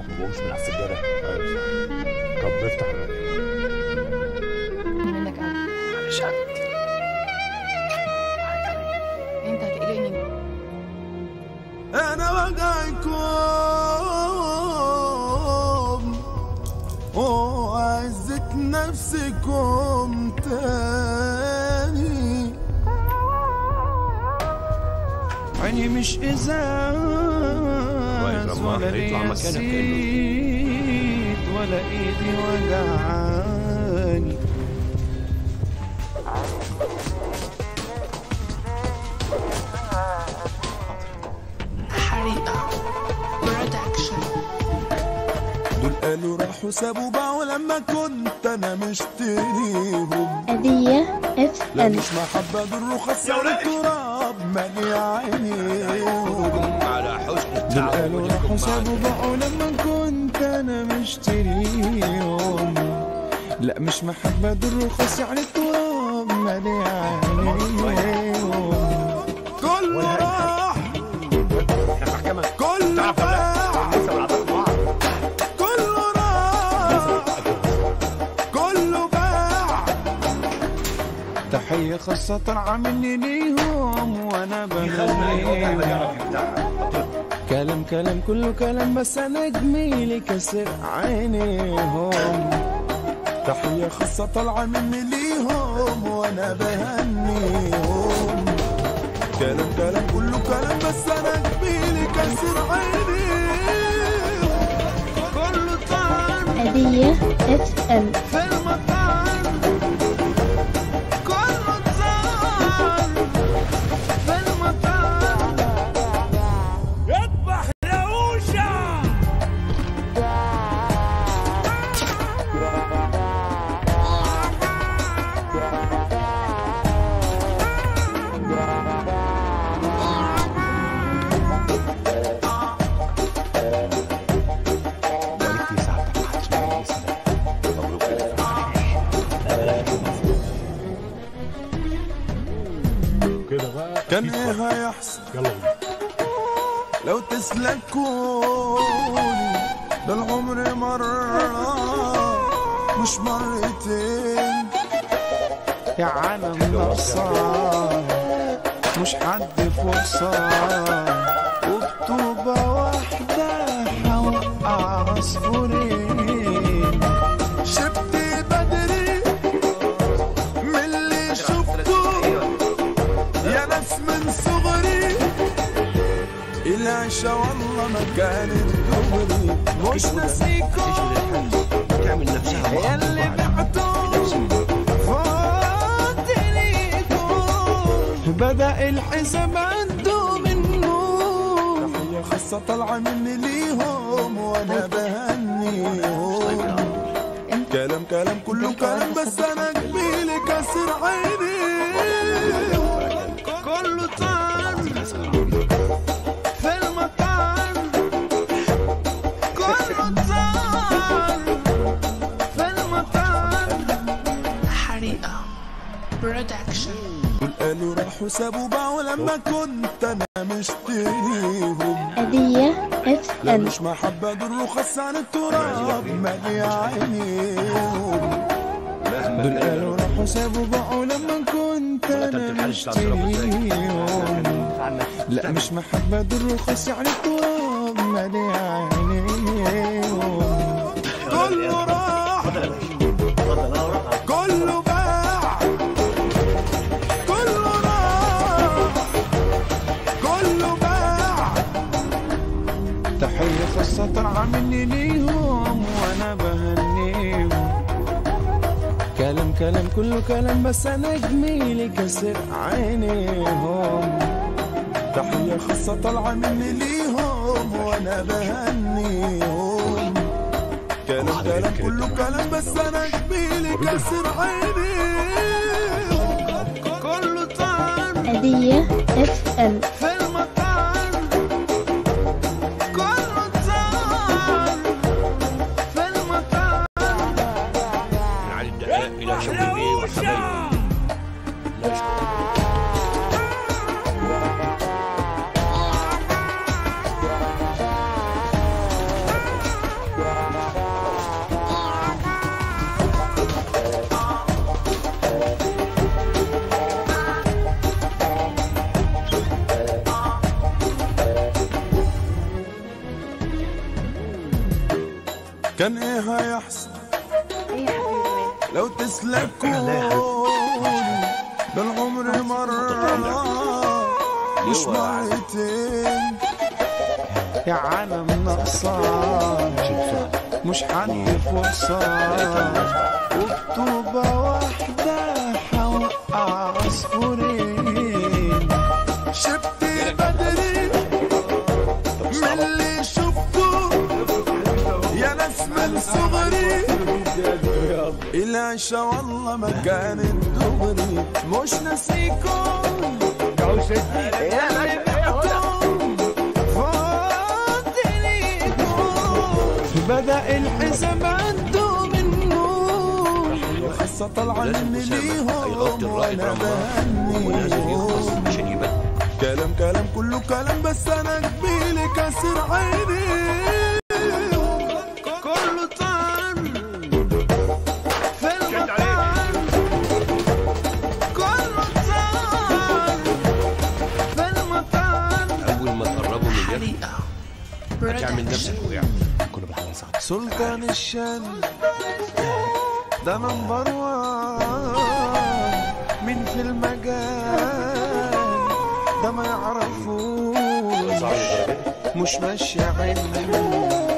ما بقومش من على السجاده طب افتح منك قوي معلش يا حبيبتي انت هتقلقني انا وجعكم وعزة نفسكم تاني عيني مش ازاز لما ولا هيطلع ليا مكانك كأنه- سيد ولا ايدي وجعاني حريقة برودكشن دول قالوا راحوا سابوا باعوا لما كنت انا مشتريهم هدية اف لا ام مش محبة دول رخص على التراب مالي عينيهم على حسن دول قالوا راحوا سابوا باعوا لما كنت انا مشتريهم لا مش محبة دول رخص على التراب مالي عينيهم كله راح محكمة كله باع كله راح كله باع تحية خاصة عاملني ليهم وانا بغنيهم كلام كلام كله كلام بس انا جميلي كسر عينيهم تحية خاصة طالعة مني ليهم وانا بهنيهم كلام كلام كله كلام بس انا جميلي كسر عينيهم كله طعم هدية اف ام في المطار كله طار في المطار يذبح يوشع بقالك ساعة ما حدش بيقول لسه مبروك كده بقى كان ايه هيحصل يلا بينا لو تسلكوني ده العمر مرة مش مرتين يا عالم نقصان مش حد فرصة وبطوبة واحدة هوقع عصفورين شبت بدري من اللي شفته يا ناس من صغري العشا والله ما كانت دغري مش ناسيكم تعمل نفسها يا اللي بعتوا فات ليكم بدأ الحساب عنده منه تحية خاصة طالعة مني ليهم وانا بهنيهم كلام كلام كله كلام بس انا جميلي كسر عيني كله طعم في المطار كله طعم في المطار حريقة برودكشن دول قالوا راحوا سابوا باعوا لما كنت انا مشتريهم هدية اف لا ام مش محبة دول رخص عن التراب مالي عينيهم دول قالوا راحوا سابوا باعوا لما كنت انا مشتريهم لا مش محبة دول رخص عن التراب مالي عينيهم كله راح كله باع كله راح كله باع تحية خاصة عاملني ليهم وانا بهنيهم كلام كلام كله كلام بس انا جميلي كسر عينيهم تحية خاصة طالعة مني ليهم وانا بهنيهم كلام كلام كله كلام بس انا جميلي كسر عينيهم كله طعم هدية اف ام في المطار كله طعم في المطار من علي الدقاق إلى شوقي بيه وحبايبي لا شكرا كان ايه هيحصل ايه يا حبيبي لو تسلكوني ده العمر مرة مش مرتين يا عالم نقصان مش حني فرصة وبطوبة واحدة حوقع عصفورين شفت بدري من اللي شفته يا ناس من صغري العشا والله ما كانت دغري مش ناسيكم يا ليلكم فاضليكم بدأ الحساب عنده منه القصة طالعة لازم من أسامة ليهم هيغطي الراعي وانا برمضان ولازم يخلص بهنيهم عشان يبقى كلام كلام كله كلام بس انا جميلي كسر عيني كله طعن في المطعم كله طعن في المطعم اول ما تقربوا من اليد حريقة تعمل نفسك برودكشن وقعت سلطان الشن ده نمبر وان مين في المجال ده ما يعرفوش مش ماشي عينهم